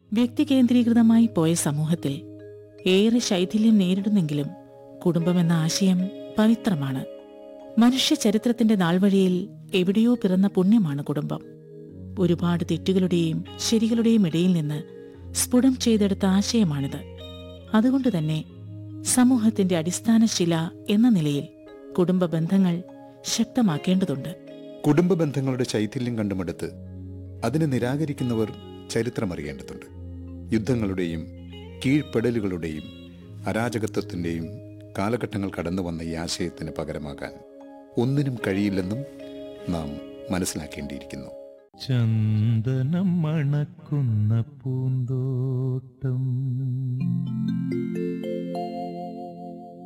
വ്യക്തികേന്ദ്രീകൃതമായി പോയ സമൂഹത്തിൽ ഏറെ ശൈഥില്യം നേരിടുന്നെങ്കിലും കുടുംബമെന്ന ആശയം പവിത്രമാണ് മനുഷ്യ ചരിത്രത്തിന്റെ നാൾവഴിയിൽ എവിടെയോ പിറന്ന പുണ്യമാണ് കുടുംബം ഒരുപാട് തെറ്റുകളുടെയും ശരികളുടെയും ഇടയിൽ നിന്ന് സ്ഫുടം ചെയ്തെടുത്ത ആശയമാണിത് അതുകൊണ്ട് തന്നെ സമൂഹത്തിന്റെ അടിസ്ഥാന ശില എന്ന നിലയിൽ കുടുംബ ബന്ധങ്ങൾ ശക്തമാക്കേണ്ടതുണ്ട് കുടുംബ ബന്ധങ്ങളുടെ ശൈഥില്യം കണ്ടുമെടുത്ത് അതിനെ നിരാകരിക്കുന്നവർ ചരിത്രമറിയേണ്ടതുണ്ട് യുദ്ധങ്ങളുടെയും കീഴ്പ്പെടലുകളുടെയും അരാജകത്വത്തിൻ്റെയും കാലഘട്ടങ്ങൾ കടന്നു വന്ന ഈ ആശയത്തിന് പകരമാകാൻ ഒന്നിനും കഴിയില്ലെന്നും നാം മനസ്സിലാക്കേണ്ടിയിരിക്കുന്നു ചന്ദനം മണക്കുന്ന പൂന്തോട്ടം